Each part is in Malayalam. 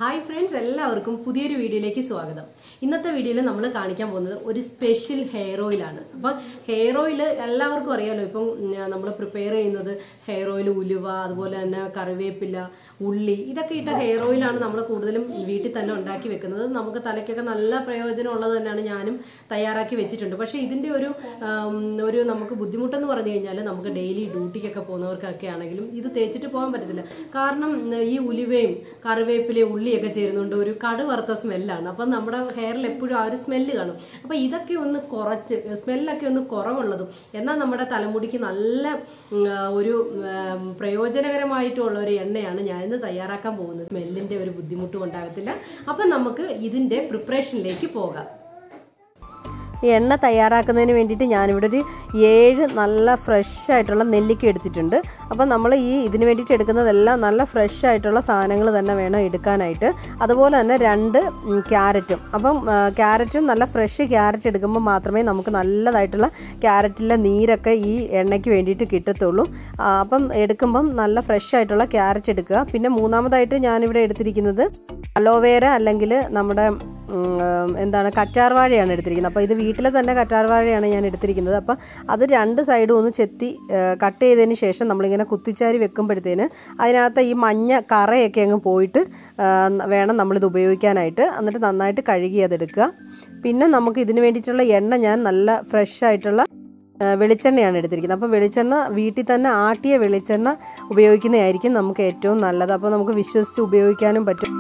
ഹായ് ഫ്രണ്ട്സ് എല്ലാവർക്കും പുതിയൊരു വീഡിയോയിലേക്ക് സ്വാഗതം ഇന്നത്തെ വീഡിയോയിൽ നമ്മൾ കാണിക്കാൻ പോകുന്നത് ഒരു സ്പെഷ്യൽ ഹെയർ ഓയിലാണ് അപ്പം ഹെയർ ഓയിൽ എല്ലാവർക്കും അറിയാലോ ഇപ്പം നമ്മൾ പ്രിപ്പയർ ചെയ്യുന്നത് ഹെയർ ഓയിൽ ഉലുവ അതുപോലെ തന്നെ കറിവേപ്പില ഉള്ളി ഇതൊക്കെ ഇട്ട ഹെയർ ഓയിലാണ് നമ്മൾ കൂടുതലും വീട്ടിൽ തന്നെ ഉണ്ടാക്കി വെക്കുന്നത് നമുക്ക് തലയ്ക്കൊക്കെ നല്ല പ്രയോജനം ഉള്ളത് തന്നെയാണ് ഞാനും തയ്യാറാക്കി വെച്ചിട്ടുണ്ട് പക്ഷേ ഇതിന്റെ ഒരു ആം, ഒരു നമുക്ക് ബുദ്ധിമുട്ടെന്ന് പറഞ്ഞു കഴിഞ്ഞാൽ നമുക്ക് ഡെയിലി ഡ്യൂട്ടിക്കൊക്കെ പോകുന്നവർക്കൊക്കെ ആണെങ്കിലും ഇത് തേച്ചിട്ട് പോകാൻ പറ്റത്തില്ല കാരണം ഉം, ഈ ഉലുവയും കറിവേപ്പിലയും ഉള്ളിയൊക്കെ ചേരുന്നുണ്ട് ഒരു കടു വറുത്ത സ്മെല്ലാണ് അപ്പം നമ്മുടെ ഹെയറിൽ എപ്പോഴും ആ ഒരു സ്മെല്ല് കാണും അപ്പം ഇതൊക്കെ ഒന്ന് കുറച്ച് സ്മെല്ലൊക്കെ ഒന്ന് കുറവുള്ളതും എന്നാൽ നമ്മുടെ തലമുടിക്ക് നല്ല ഉം, ആ, ഒരു ഉം, പ്രയോജനകരമായിട്ടുള്ള ഒരു എണ്ണയാണ് ഞാനിന്ന് തയ്യാറാക്കാൻ പോകുന്നത് സ്മെല്ലിന്റെ ഒരു ബുദ്ധിമുട്ടും ഉണ്ടാകത്തില്ല അപ്പം നമുക്ക് ഇതിന്റെ പ്രിപ്പറേഷനിലേക്ക് പോകാം ഈ എണ്ണ തയ്യാറാക്കുന്നതിന് വേണ്ടിയിട്ട് ഞാനിവിടെ ഒരു ഏഴ് നല്ല ഫ്രഷ് ആയിട്ടുള്ള നെല്ലിക്ക എടുത്തിട്ടുണ്ട് അപ്പം നമ്മൾ ഈ ഇതിന് വേണ്ടിയിട്ട് എടുക്കുന്നതെല്ലാം നല്ല ഫ്രഷ് ആയിട്ടുള്ള സാധനങ്ങൾ തന്നെ വേണം എടുക്കാനായിട്ട് അതുപോലെ തന്നെ രണ്ട് ഉം, ക്യാരറ്റും അപ്പം ആ, ക്യാരറ്റും നല്ല ഫ്രഷ് ക്യാരറ്റ് എടുക്കുമ്പോൾ മാത്രമേ നമുക്ക് നല്ലതായിട്ടുള്ള ക്യാരറ്റിലെ നീരൊക്കെ ഈ എണ്ണയ്ക്ക് വേണ്ടിയിട്ട് കിട്ടത്തുള്ളൂ ആ, അപ്പം എടുക്കുമ്പം നല്ല ഫ്രഷ് ആയിട്ടുള്ള ക്യാരറ്റ് എടുക്കുക പിന്നെ മൂന്നാമതായിട്ട് ഞാനിവിടെ എടുത്തിരിക്കുന്നത് അലോവേര അല്ലെങ്കിൽ നമ്മുടെ ഉം, എന്താണ് കറ്റാർ വാഴയാണ് എടുത്തിരിക്കുന്നത് അപ്പോൾ ഇത് വീട്ടിലെ തന്നെ കറ്റാർ വാഴയാണ് ഞാൻ എടുത്തിരിക്കുന്നത് അപ്പോൾ അത് രണ്ട് സൈഡും ഒന്ന് ചെത്തി കട്ട് ചെയ്തതിന് ശേഷം നമ്മളിങ്ങനെ കുത്തിച്ചാരി വെക്കുമ്പോഴത്തേന് അതിനകത്ത് ഈ മഞ്ഞ കറയൊക്കെ അങ്ങ് പോയിട്ട് ആ, വേണം നമ്മളിത് ഉപയോഗിക്കാനായിട്ട് എന്നിട്ട് നന്നായിട്ട് കഴുകി അതെടുക്കുക പിന്നെ നമുക്ക് ഇതിന് വേണ്ടിയിട്ടുള്ള എണ്ണ ഞാൻ നല്ല ഫ്രഷ് ആയിട്ടുള്ള ആ, വെളിച്ചെണ്ണയാണ് എടുത്തിരിക്കുന്നത് അപ്പോൾ വെളിച്ചെണ്ണ വീട്ടിൽ തന്നെ ആട്ടിയ വെളിച്ചെണ്ണ ഉപയോഗിക്കുന്നതായിരിക്കും നമുക്ക് ഏറ്റവും നല്ലത് അപ്പോൾ നമുക്ക് വിശ്വസിച്ച് ഉപയോഗിക്കാനും പറ്റും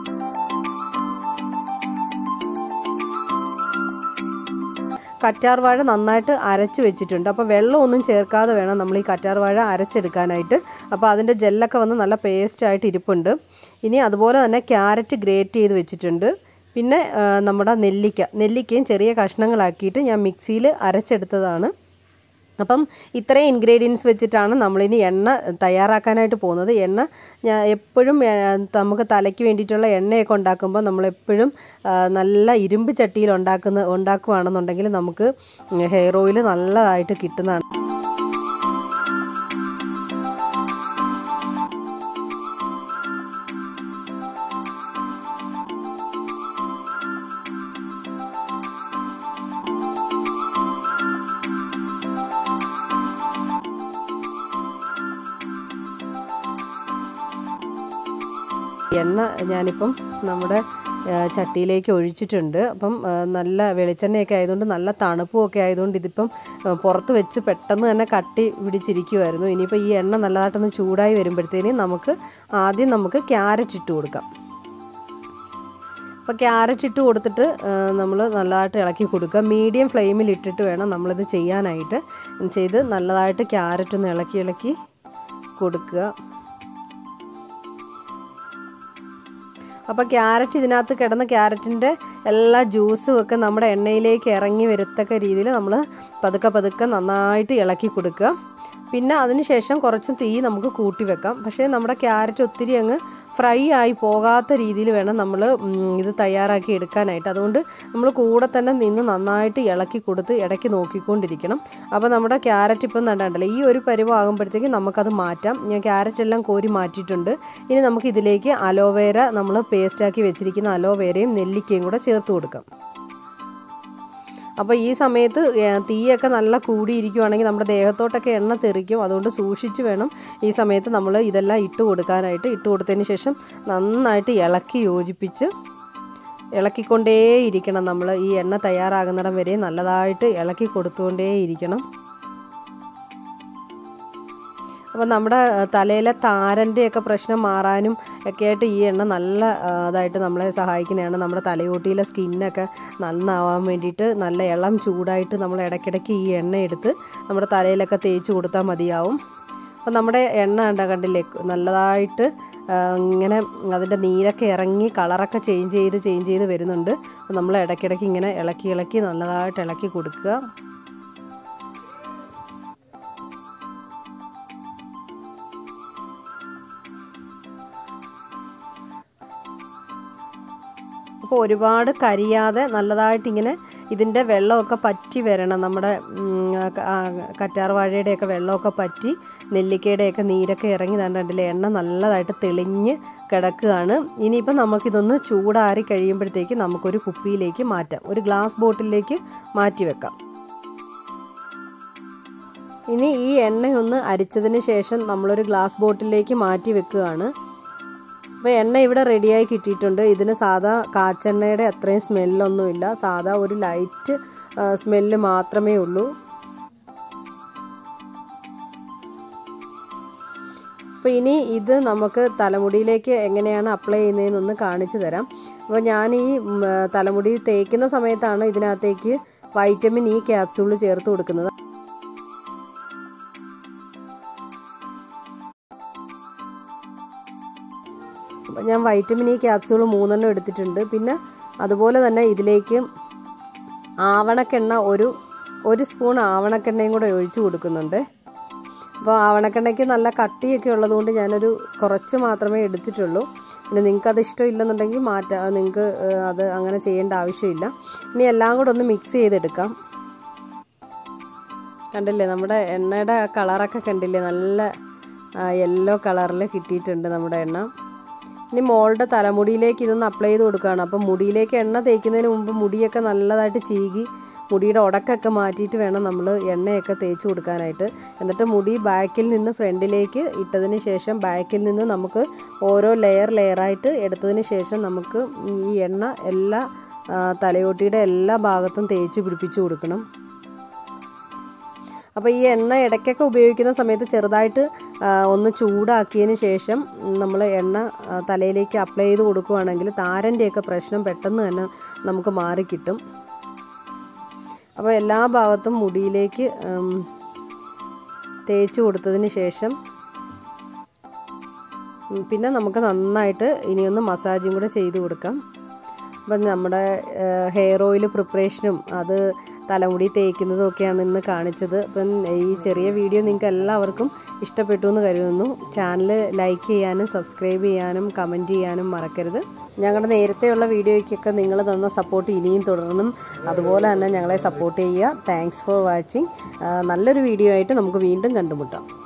കറ്റാർ വാഴ നന്നായിട്ട് അരച്ച് വെച്ചിട്ടുണ്ട് അപ്പോൾ വെള്ളമൊന്നും ചേർക്കാതെ വേണം നമ്മൾ ഈ കറ്റാർ വാഴ അരച്ചെടുക്കാനായിട്ട് അപ്പോൾ അതിൻ്റെ ജെല്ലൊക്കെ വന്ന് നല്ല പേസ്റ്റ് ആയിട്ട് ഇരിപ്പുണ്ട് ഇനി അതുപോലെ തന്നെ ക്യാരറ്റ് ഗ്രേറ്റ് ചെയ്ത് വെച്ചിട്ടുണ്ട് പിന്നെ ആ, നമ്മുടെ നെല്ലിക്ക നെല്ലിക്കയും ചെറിയ കഷ്ണങ്ങളാക്കിയിട്ട് ഞാൻ മിക്സിയിൽ അരച്ചെടുത്തതാണ് അപ്പം ഇത്രയും ഇൻഗ്രീഡിയൻസ് വെച്ചിട്ടാണ് നമ്മളിനി എണ്ണ തയ്യാറാക്കാനായിട്ട് പോകുന്നത് എണ്ണ ഞാൻ എപ്പോഴും ഏ, നമുക്ക് തലയ്ക്ക് വേണ്ടിയിട്ടുള്ള എണ്ണയൊക്കെ ഉണ്ടാക്കുമ്പോൾ നമ്മളെപ്പോഴും ആ, നല്ല ഇരുമ്പ് ചട്ടിയിൽ ഉണ്ടാക്കുന്ന ഉണ്ടാക്കുകയാണെന്നുണ്ടെങ്കിൽ നമുക്ക് ഹെയർ ഓയിൽ നല്ലതായിട്ട് കിട്ടുന്നതാണ് എണ്ണ ഞാനിപ്പം നമ്മുടെ ആ, ചട്ടിയിലേക്ക് ഒഴിച്ചിട്ടുണ്ട് അപ്പം ആ, നല്ല വെളിച്ചെണ്ണയൊക്കെ ആയതുകൊണ്ട് നല്ല തണുപ്പും ഒക്കെ ആയതുകൊണ്ട് ഇതിപ്പം ആ, പുറത്ത് വെച്ച് പെട്ടെന്ന് തന്നെ കട്ടി പിടിച്ചിരിക്കുമായിരുന്നു ഇനിയിപ്പോൾ ഈ എണ്ണ നല്ലതായിട്ടൊന്ന് ചൂടായി വരുമ്പോഴത്തേനും നമുക്ക് ആദ്യം നമുക്ക് ക്യാരറ്റ് ഇട്ട് കൊടുക്കാം അപ്പോൾ ക്യാരറ്റ് ഇട്ട് കൊടുത്തിട്ട് നമ്മൾ നല്ലതായിട്ട് ഇളക്കി കൊടുക്കുക മീഡിയം ഫ്ലെയിമിൽ ഇട്ടിട്ട് വേണം നമ്മളിത് ചെയ്യാനായിട്ട് ചെയ്ത് നല്ലതായിട്ട് ക്യാരറ്റ് ഒന്ന് ഇളക്കി ഇളക്കി കൊടുക്കുക അപ്പോൾ ക്യാരറ്റ് ഇതിനകത്ത് കിടന്ന ക്യാരറ്റിൻ്റെ എല്ലാ ജ്യൂസും ഒക്കെ നമ്മുടെ എണ്ണയിലേക്ക് ഇറങ്ങി വരത്തക്ക രീതിയിൽ നമ്മൾ പതുക്കെ പതുക്കെ നന്നായിട്ട് ഇളക്കി കൊടുക്കുക പിന്നെ അതിനുശേഷം കുറച്ച് തീ നമുക്ക് കൂട്ടി വെക്കാം പക്ഷേ നമ്മുടെ ക്യാരറ്റ് ഒത്തിരി അങ്ങ് ഫ്രൈ ആയി പോകാത്ത രീതിയിൽ വേണം നമ്മൾ ഇത് തയ്യാറാക്കി എടുക്കാനായിട്ട് അതുകൊണ്ട് നമ്മൾ കൂടെ തന്നെ നിന്ന് നന്നായിട്ട് ഇളക്കി കൊടുത്ത് ഇടയ്ക്ക് നോക്കിക്കൊണ്ടിരിക്കണം അപ്പോൾ നമ്മുടെ ക്യാരറ്റ് ഇപ്പം നടാണ്ടല്ലോ ഈ ഒരു പരുവാകുമ്പോഴത്തേക്ക് നമുക്കത് മാറ്റാം ഞാൻ ക്യാരറ്റ് എല്ലാം കോരി മാറ്റിയിട്ടുണ്ട് ഇനി നമുക്ക് ഇതിലേക്ക് അലോവേര നമ്മൾ പേസ്റ്റാക്കി വെച്ചിരിക്കുന്ന അലോവേരയും നെല്ലിക്കയും കൂടെ ചേർത്ത് കൊടുക്കാം അപ്പോൾ ഈ സമയത്ത് ഏ, തീയൊക്കെ നല്ല കൂടിയിരിക്കുവാണെങ്കിൽ നമ്മുടെ ദേഹത്തോട്ടൊക്കെ എണ്ണ തെറിക്കും അതുകൊണ്ട് സൂക്ഷിച്ച് വേണം ഈ സമയത്ത് നമ്മൾ ഇതെല്ലാം ഇട്ട് കൊടുക്കാനായിട്ട് ഇട്ട് കൊടുത്തതിന് ശേഷം നന്നായിട്ട് ഇളക്കി യോജിപ്പിച്ച് ഇളക്കിക്കൊണ്ടേയിരിക്കണം നമ്മൾ ഈ എണ്ണ തയ്യാറാകുന്നിടം വരെ നല്ലതായിട്ട് ഇളക്കി കൊടുത്തുകൊണ്ടേയിരിക്കണം അപ്പോൾ നമ്മുടെ തലയിലെ താരൻ്റെയൊക്കെ പ്രശ്നം മാറാനും ഒക്കെ ആയിട്ട് ഈ എണ്ണ നല്ല ആ, ഇതായിട്ട് നമ്മളെ സഹായിക്കുന്നതാണ് നമ്മുടെ തലയോട്ടിയിലെ സ്കിന്നൊക്കെ നന്നാവാൻ വേണ്ടിയിട്ട് നല്ല ഇളം ചൂടായിട്ട് നമ്മൾ ഇടയ്ക്കിടയ്ക്ക് ഈ എണ്ണ എടുത്ത് നമ്മുടെ തലയിലൊക്കെ തേച്ച് കൊടുത്താൽ മതിയാവും അപ്പോൾ നമ്മുടെ എണ്ണ കണ്ട കണ്ടില്ലേ നല്ലതായിട്ട് ആ, ഇങ്ങനെ അതിൻ്റെ നീരൊക്കെ ഇറങ്ങി കളറൊക്കെ ചേഞ്ച് ചെയ്ത് ചേഞ്ച് ചെയ്ത് വരുന്നുണ്ട് അപ്പോൾ നമ്മൾ ഇടയ്ക്കിടയ്ക്ക് ഇങ്ങനെ ഇളക്കി ഇളക്കി നല്ലതായിട്ട് ഇളക്കി കൊടുക്കുക അപ്പോൾ ഒരുപാട് കരിയാതെ നല്ലതായിട്ട് ഇങ്ങനെ ഇതിൻ്റെ വെള്ളമൊക്കെ പറ്റി വരണം നമ്മുടെ ഉം, ക- ആ, കറ്റാർ വാഴയുടെയൊക്കെ വെള്ളമൊക്കെ പറ്റി നെല്ലിക്കയുടെയൊക്കെ നീരൊക്കെ ഇറങ്ങി കണ്ടില്ലേ എണ്ണ നല്ലതായിട്ട് തെളിഞ്ഞ് കിടക്കുകയാണ് ഇനിയിപ്പം നമുക്കിതൊന്ന് ചൂടാറി കഴിയുമ്പോഴത്തേക്ക് നമുക്കൊരു കുപ്പിയിലേക്ക് മാറ്റാം ഒരു ഗ്ലാസ് ബോട്ടിലേക്ക് മാറ്റി വെക്കാം ഇനി ഈ എണ്ണയൊന്ന് അരിച്ചതിന് ശേഷം നമ്മളൊരു ഗ്ലാസ് ബോട്ടിലേക്ക് മാറ്റി വെക്കുകയാണ് അപ്പോൾ എണ്ണ ഇവിടെ റെഡിയായി കിട്ടിയിട്ടുണ്ട് ഇതിന് സാധാ കാച്ചെണ്ണയുടെ അത്രയും സ്മെല്ലൊന്നുമില്ല സാധാ ഒരു ലൈറ്റ് സ്മെല്ല് മാത്രമേ ഉള്ളൂ അപ്പോൾ ഇനി ഇത് നമുക്ക് തലമുടിയിലേക്ക് എങ്ങനെയാണ് അപ്ലൈ ചെയ്യുന്നതെന്നൊന്ന് കാണിച്ചു തരാം അപ്പോൾ ഞാൻ ഈ ഉം, തലമുടി തേക്കുന്ന സമയത്താണ് ഇതിനകത്തേക്ക് വൈറ്റമിൻ ഇ ക്യാപ്സൂൾ ചേർത്ത് കൊടുക്കുന്നത് അപ്പം ഞാൻ വൈറ്റമിൻ ഇ ക്യാപ്സൂൾ മൂന്നെണ്ണം എടുത്തിട്ടുണ്ട് പിന്നെ അതുപോലെ തന്നെ ഇതിലേക്ക് ആവണക്കെണ്ണ ഒരു ഒരു സ്പൂൺ ആവണക്കെണ്ണയും കൂടെ ഒഴിച്ചു കൊടുക്കുന്നുണ്ട് അപ്പോൾ ആവണക്കെണ്ണയ്ക്ക് നല്ല കട്ടിയൊക്കെ ഉള്ളതുകൊണ്ട് ഞാനൊരു കുറച്ച് മാത്രമേ എടുത്തിട്ടുള്ളൂ പിന്നെ നിങ്ങൾക്ക് അത് ഇഷ്ടമില്ലെന്നുണ്ടെങ്കിൽ മാറ്റാം നിങ്ങൾക്ക് അത് അങ്ങനെ ചെയ്യേണ്ട ആവശ്യമില്ല ഇനി എല്ലാം കൂടെ ഒന്ന് മിക്സ് ചെയ്തെടുക്കാം കണ്ടില്ലേ നമ്മുടെ എണ്ണയുടെ കളറൊക്കെ കണ്ടില്ലേ നല്ല യെല്ലോ കളറിൽ കിട്ടിയിട്ടുണ്ട് നമ്മുടെ എണ്ണ ഇനി മോളുടെ തലമുടിയിലേക്ക് ഇതൊന്ന് അപ്ലൈ ചെയ്ത് കൊടുക്കുകയാണ് അപ്പം മുടിയിലേക്ക് എണ്ണ തേക്കുന്നതിന് മുമ്പ് മുടിയൊക്കെ നല്ലതായിട്ട് ചീകി മുടിയുടെ ഉടക്കൊക്കെ മാറ്റിയിട്ട് വേണം നമ്മൾ എണ്ണയൊക്കെ തേച്ച് കൊടുക്കാനായിട്ട് എന്നിട്ട് മുടി ബാക്കിൽ നിന്ന് ഫ്രണ്ടിലേക്ക് ഇട്ടതിന് ശേഷം ബാക്കിൽ നിന്ന് നമുക്ക് ഓരോ ലെയർ ലെയറായിട്ട് എടുത്തതിന് ശേഷം നമുക്ക് ഈ എണ്ണ എല്ലാ ആ, തലയോട്ടിയുടെ എല്ലാ ഭാഗത്തും തേച്ച് പിടിപ്പിച്ച് കൊടുക്കണം അപ്പോൾ ഈ എണ്ണ ഇടയ്ക്കൊക്കെ ഉപയോഗിക്കുന്ന സമയത്ത് ചെറുതായിട്ട് ആ, ഒന്ന് ചൂടാക്കിയതിന് ശേഷം നമ്മൾ എണ്ണ ആ, തലയിലേക്ക് അപ്ലൈ ചെയ്ത് കൊടുക്കുകയാണെങ്കിൽ താരൻ്റെയൊക്കെ പ്രശ്നം പെട്ടെന്ന് തന്നെ നമുക്ക് മാറിക്കിട്ടും അപ്പോൾ എല്ലാ ഭാഗത്തും മുടിയിലേക്ക് ഉം, തേച്ച് കൊടുത്തതിന് ശേഷം ഉം, പിന്നെ നമുക്ക് നന്നായിട്ട് ഇനിയൊന്ന് മസാജും കൂടെ ചെയ്ത് കൊടുക്കാം അപ്പം നമ്മുടെ ഹെയർ ഓയിൽ പ്രിപ്പറേഷനും അത് തലമുടി തേക്കുന്നതും ഒക്കെയാണ് ഇന്ന് കാണിച്ചത് അപ്പം ഈ ചെറിയ വീഡിയോ നിങ്ങൾക്ക് എല്ലാവർക്കും ഇഷ്ടപ്പെട്ടു എന്ന് കരുതുന്നു ചാനൽ ലൈക്ക് ചെയ്യാനും സബ്സ്ക്രൈബ് ചെയ്യാനും കമൻറ്റ് ചെയ്യാനും മറക്കരുത് ഞങ്ങളുടെ നേരത്തെയുള്ള വീഡിയോയ്ക്കൊക്കെ നിങ്ങൾ തന്ന സപ്പോർട്ട് ഇനിയും തുടർന്നും അതുപോലെ തന്നെ ഞങ്ങളെ സപ്പോർട്ട് ചെയ്യുക താങ്ക്സ് ഫോർ വാച്ചിങ് നല്ലൊരു വീഡിയോ ആയിട്ട് നമുക്ക് വീണ്ടും കണ്ടുമുട്ടാം